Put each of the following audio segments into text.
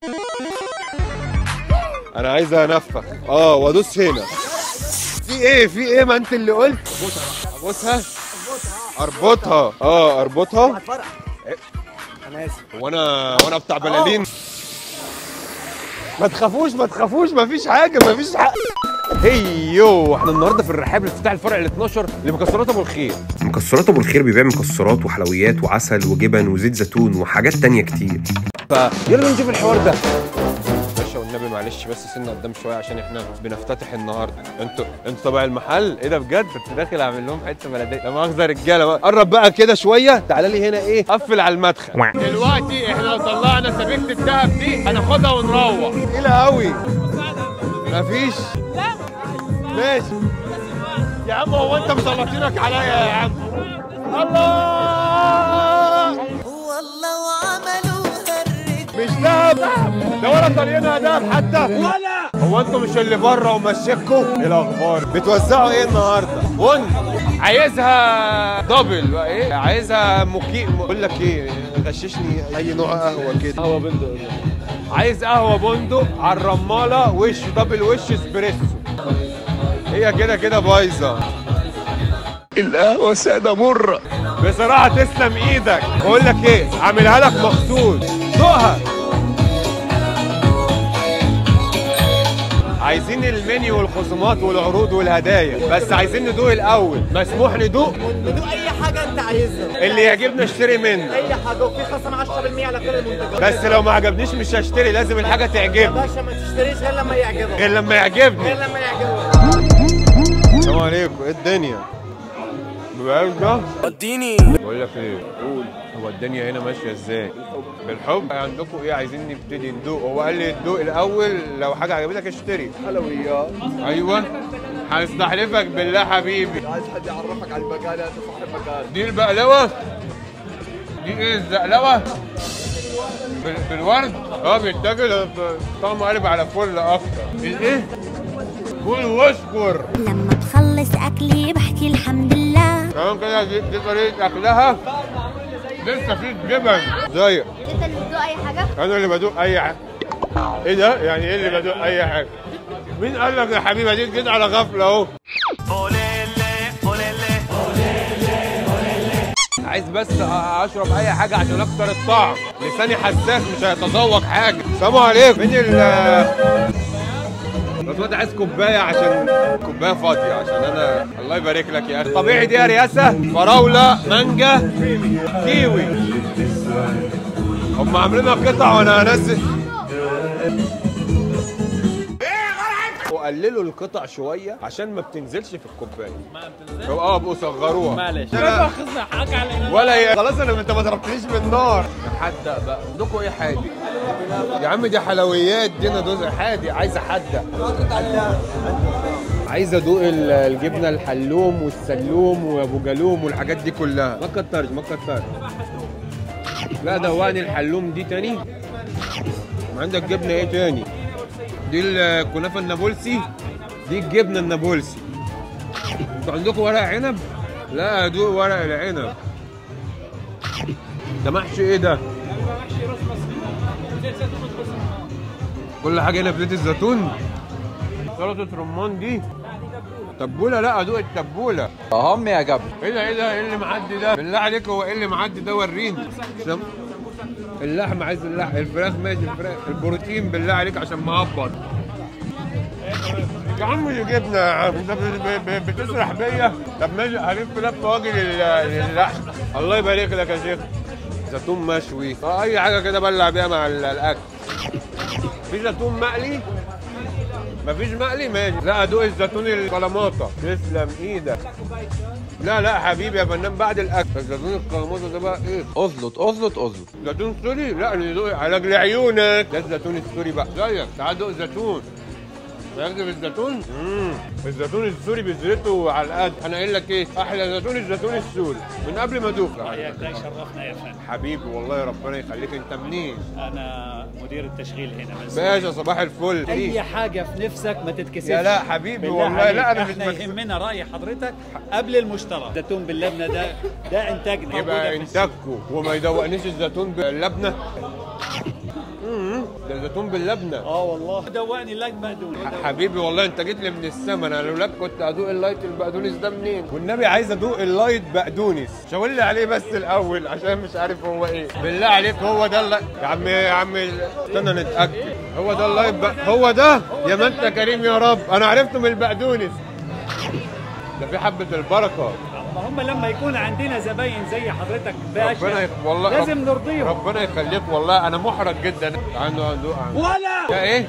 انا عايز انفخ اه وادوس هنا في ايه في ايه ما انت اللي قلت ابوسها اربطها اه اربطها هتفرق انا اسف وانا وانا بتاع بلالين ما تخافوش ما تخافوش ما فيش حاجه ما فيش حاجه هيو احنا النهارده في الرحاب لافتتاح الفرع ال 12 لمكسرات ابو الخير مكسرات ابو الخير بيبيع مكسرات وحلويات وعسل وجبن وزيت زيتون وحاجات تانية كتير فيلا نشوف الحوار ده باشا والنبي معلش بس سنة قدام شويه عشان احنا بنفتتح النهارده انتوا انتوا تبع المحل ايه ده بجد كنت داخل اعمل لهم حته بلديه لا مؤاخذه يا رجاله بقى قرب بقى كده شويه تعالى لي هنا ايه قفل على المدخل دلوقتي احنا لو طلعنا سبيكه الدهب دي هناخدها ونروح تقيله قوي مفيش لا ماشي يا عم هو انت مسلطينك عليا يا عم الله والله وعملوها الرجال مش دهب ده ولا طالعينها دهب حتى ولا هو انتوا مش اللي بره ومشيكوا ايه الاخبار بتوزعوا ايه النهارده بن عايزها دبل بقى ايه عايزها مكي بقول لك ايه غششني اي نوع قهوه كده قهوه بندق عايز قهوه بندق على الرماله وش دبل وش اسبريسو هي كده كده بايظه القهوه ساده مره بصراحه تسلم ايدك بقول لك ايه عاملها لك مخصوص ذوقها عايزين المنيو والخصومات والعروض والهدايا بس عايزين ندوق الاول مسموح ندوق بدون اي حاجه انت عايزها اللي يعجبنا اشتري منه اي حاجه وفي خصم 10% على كل المنتجات بس لو ما عجبنيش مش هشتري لازم الحاجه يا تعجبني باشا ما تشتريش غير لما يعجبك غير لما يعجبني غير لما يعجبك السلام عليكم ايه الدنيا بقى ده اديني بقول لك ايه قول هو الدنيا هنا ماشيه ازاي بالحب عندكم ايه عايزين نبتدي ندوق هو قال لي الدوق الاول لو حاجه عجبتك اشتري حلويات ايوه هستحلفك بالله حبيبي عايز حد يعرفك على المكان انت صاحب مكان دي البقلوه دي ايه الزقلوه بال- بالورد اه بيتاكل طعمه قلب على فل اكتر الايه كل واشكر لما بخلص اكلي بحكي الحمد لله تمام كده دي, دي طريقه اكلها لسه في جبن زيك انت اللي بتدوق اي حاجه انا اللي بدوق اي حاجه ايه ده يعني ايه اللي بدوق اي حاجه مين قال لك يا حبيبي دي جيت على غفله اهو عايز بس اشرب اي حاجه عشان اكتر الطعم لساني حساس مش هيتذوق حاجه السلام عليكم مين ال بس انت عايز كوبايه عشان كوبايه فاضيه عشان انا الله يبارك لك يا اخي طبيعي دي يا رياسه فراوله مانجا كيوي هم عاملينها قطع وانا هنزل وقللوا القطع شويه عشان ما بتنزلش في الكوبايه ما بتنزلش اه بقوا صغروها معلش ولا هي خلاص انا انت ما ضربتنيش بالنار حدق بقى عندكم ايه حادق يا عم دي حلويات دي انا دوز حادق عايزه حدق عايز ادوق ال- الجبنه الحلوم والسلوم وابو جالوم والحاجات دي كلها ما تكترش ما تكترش لا دوقني الحلوم دي تاني عندك جبنه ايه تاني دي الكنافه النابلسي دي الجبنه النابلسي انتوا عندكم ورق عنب لا ادوق ورق العنب ده محشي ايه ده كل حاجه هنا في زيت الزيتون سلطه رمان دي تبوله لا ادوق التبوله اهم يا جبل ايه ده ايه ده ايه اللي معدي ده بالله عليك هو ايه اللي معدي ده وريني سم- اللحم عايز اللحم الفراخ ماشي الفراخ البروتين بالله عليك عشان مهبط يا عم دي جبنه يا عم انت ب- ب- بتسرح بيا طب ماشي هلف لف واجي لل- للحم الله يبارك لك يا شيخ زيتون مشوي اه اي حاجه كده بلع بيها مع ال- الاكل في زيتون مقلي مفيش مقلي ماشي لا ادوق الزيتون الكلاماطه تسلم ايدك لا لا حبيبي يا فنان بعد الاكل الزيتون الكلاماطه ده بقى ايه ازلط ازلط ازلط زيتون سوري لا ندوق علاج لعيونك ده الزيتون السوري بقى زيك تعال دوق زيتون فاكر الزيتون؟ امم الزيتون السوري بذرته على القد انا قايل لك ايه احلى زيتون الزيتون السوري من قبل ما ادوق حياك الله يشرفنا يا فندم حبيبي والله ربنا يخليك انت منين انا مدير التشغيل هنا بس باشا صباح الفل اي حاجه في نفسك ما تتكسفش يا لا حبيبي بالله والله لا عليك، انا مش احنا بكسب. يهمنا راي حضرتك قبل المشترى زيتون باللبنه ده ده انتاجنا يبقى موجودة في السوق. انتاجكم وما يدوقنيش الزيتون باللبنه امم ده زيتون باللبنه اه والله دوقني لك بقدونس حبيبي والله انت جيت لي من السما انا لولاك كنت ادوق اللايت البقدونس ده منين والنبي عايز ادوق اللايت بقدونس شاور لي عليه بس الاول عشان مش عارف هو ايه بالله عليك هو ده اللايت يا عم يا عم استنى نتاكد هو ده اللايت بق... هو ده يا ما انت كريم يا رب انا عرفته من البقدونس ده في حبه البركه ما هم لما يكون عندنا زباين زي حضرتك باشا ربنا يخ... والله لازم رب- نرضيهم ربنا يخليك والله انا محرج جدا عنده ادوق عنده ولا يا ايه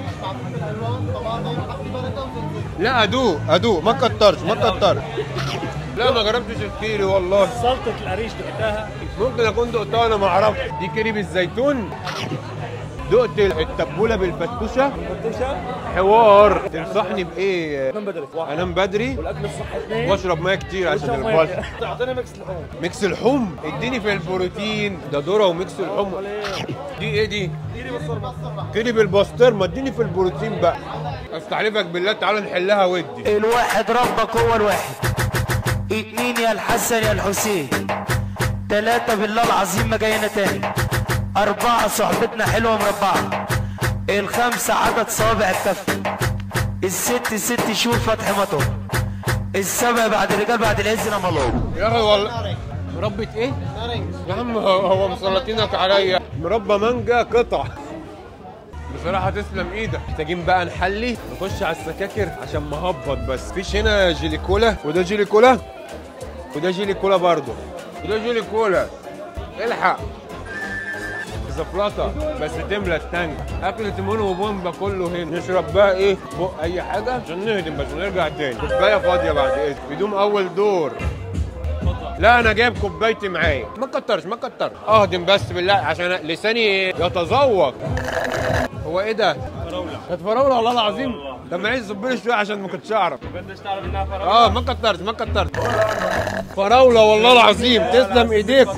لا ادوق ادوق ما كترش ما كترش لا ما جربتش الكيري والله سلطه القريش دقتها ممكن اكون دقتها انا ما اعرفش دي كيري بالزيتون دقت التبوله بالفتوشه فتوشه حوار تنصحني بايه من بدري انام بدري والاكل الصحي اثنين واشرب ميه كتير عشان واشرب مية. البلس تعطينا ميكس لحوم ميكس اللحوم اديني في البروتين ده ذره وميكس اللحوم دي ايه دي كيري بالصرمه كيري بالبسطرمه اديني في البروتين بقى استحلفك بالله تعالى نحلها ودي الواحد ربك هو الواحد اتنين يا الحسن يا الحسين تلاتة بالله العظيم ما جاينا تاني أربعة صحبتنا حلوة مربعة الخمسة عدد صوابع الكف الست ست شهور فتح مطر السبع بعد الرجال بعد العز نملوه يا اخي والله مربى ايه؟ يا عم هو هو مسلطينك عليا مربى مانجا قطع بصراحة تسلم ايدك محتاجين بقى نحلي نخش على السكاكر عشان مهبط بس فيش هنا جيلي كولا وده جيلي كولا وده جيلي كولا برضه وده جيلي كولا الحق زفلطة بس تملى التانك اكل تيمون وبومبا كله هنا نشرب بقى ايه بق اي حاجة عشان نهدم بس ونرجع تاني كوباية فاضية بعد اذن بدون اول دور لا انا جايب كوبايتي معايا ما كترش ما كترش اهضم بس بالله عشان لساني يتذوق هو ايه ده؟ فراوله كانت فراوله والله العظيم طب ما عايز صبري شويه عشان ما كنتش اعرف بدناش تعرف انها فراوله اه ما كترت ما كترت فراوله والله العظيم تسلم ايديكم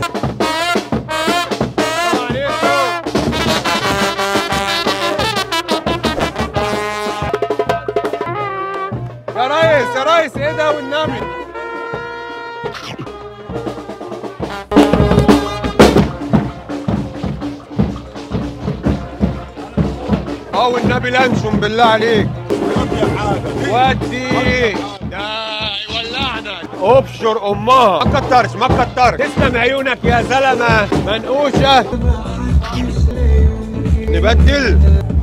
السلام عليكم. يا ريس يا ريس ايه ده والنبي اه والنبي لانشون بالله عليك ودي ده يولعنا ابشر امها ما كترش ما كترش تسلم عيونك يا زلمه منقوشه نبدل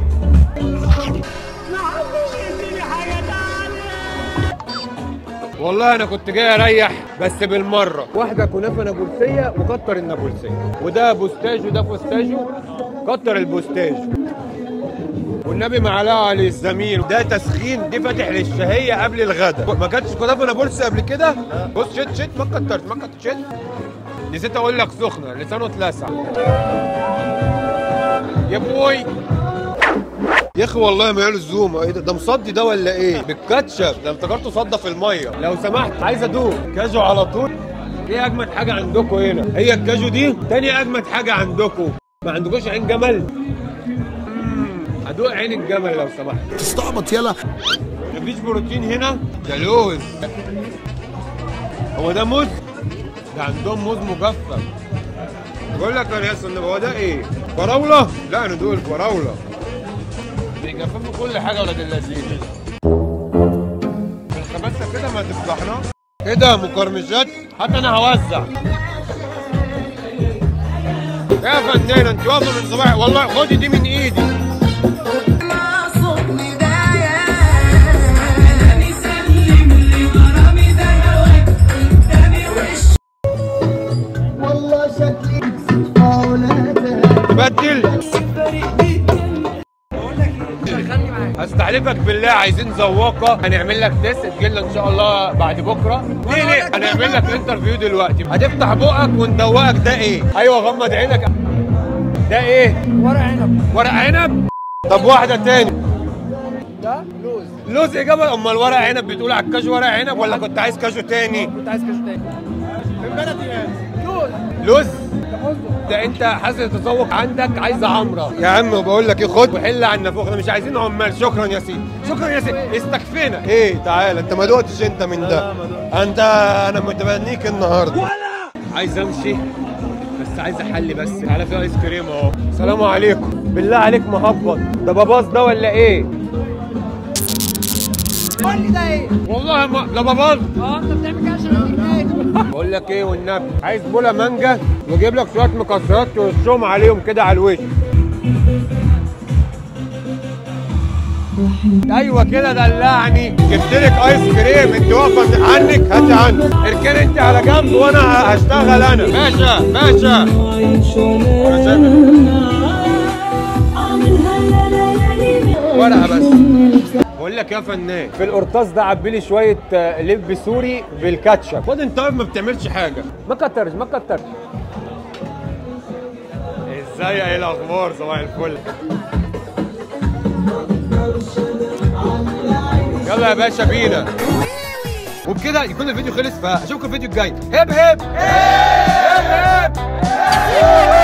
والله انا كنت جاي اريح بس بالمره واحده كنافه نابلسيه وكتر النابلسيه وده بوستاج وده فوستاجو كتر البوستاج والنبي معلقه للزميل ده تسخين دي فاتح للشهيه قبل الغداء ما كانتش كنافه نابلسي قبل كده بص شت شت ما كترت ما كترت شت نسيت اقول لك سخنه لسانه اتلسع يا بوي يا اخي والله ما يعمل زوم ايه ده ده مصدي ده ولا ايه بالكاتشب ده افتكرته صدى في الميه لو سمحت عايز ادوق كاجو على طول ايه اجمد حاجه عندكم هنا هي الكاجو دي تاني اجمد حاجه عندكم ما عندكوش عين جمل مم، ادوق عين الجمل لو سمحت تستعبط يلا مفيش بروتين هنا ده لوز هو ده موز ده عندهم موز مجفف بقول لك انا يا اسطى هو ده ايه فراوله لا ندوق الفراوله بيجففوا كل حاجه ولاد اللذيذ الخباثه كده ما تفضحنا ايه ده مقرمشات حتى انا هوزع يا فنان انت واقفه من صباح والله خدي دي من ايدي بدل هستحلفك بالله عايزين ذواقه هنعمل لك تيست تجيلنا ان شاء الله بعد بكره ليه ليه هنعمل لك انترفيو دلوقتي هتفتح بقك وندوقك ده ايه ايوه غمض عينك ده ايه ورق عنب ورق عنب طب واحده تاني ده لوز لوز اجابه امال ورق عنب بتقول على الكاجو ورق عنب ولا كنت عايز كاجو تاني كنت عايز كاجو تاني من بلدي لوز لوز ده انت حاسس التذوق عندك عايزه عمره يا عم بقول لك ايه خد وحل عن نافوخنا مش عايزين عمال شكرا يا سيدي شكرا يا سيدي استكفينا ايه تعالى انت ما دقتش انت من ده انت انا متبنيك النهارده عايز امشي بس عايز احلي بس تعالى في ايس كريم اهو السلام عليكم بالله عليك مهبط ده باباظ ده ولا ايه قول لي ده ايه؟ والله ما ده باباظ اه انت بتعمل كده عشان التكنيك بقول لك ايه والنبي عايز بوله مانجا واجيب لك شويه مكسرات ترشهم عليهم كده على الوش ايوه كده دلعني جبت لك ايس كريم انت واقفه عنك هاتي عني اركني انت على جنب وانا هشتغل انا باشا باشا أنا شايفك. ورقه بس بقول لك يا فنان في القرطاس ده عبي لي شويه آه، لب سوري بالكاتشب خد انت واقف ما بتعملش حاجه ما كترش ما كترش ازاي ايه الاخبار صباح الفل يلا يا باشا بينا وبكده يكون الفيديو خلص فاشوفكم الفيديو الجاي هب هب هب هب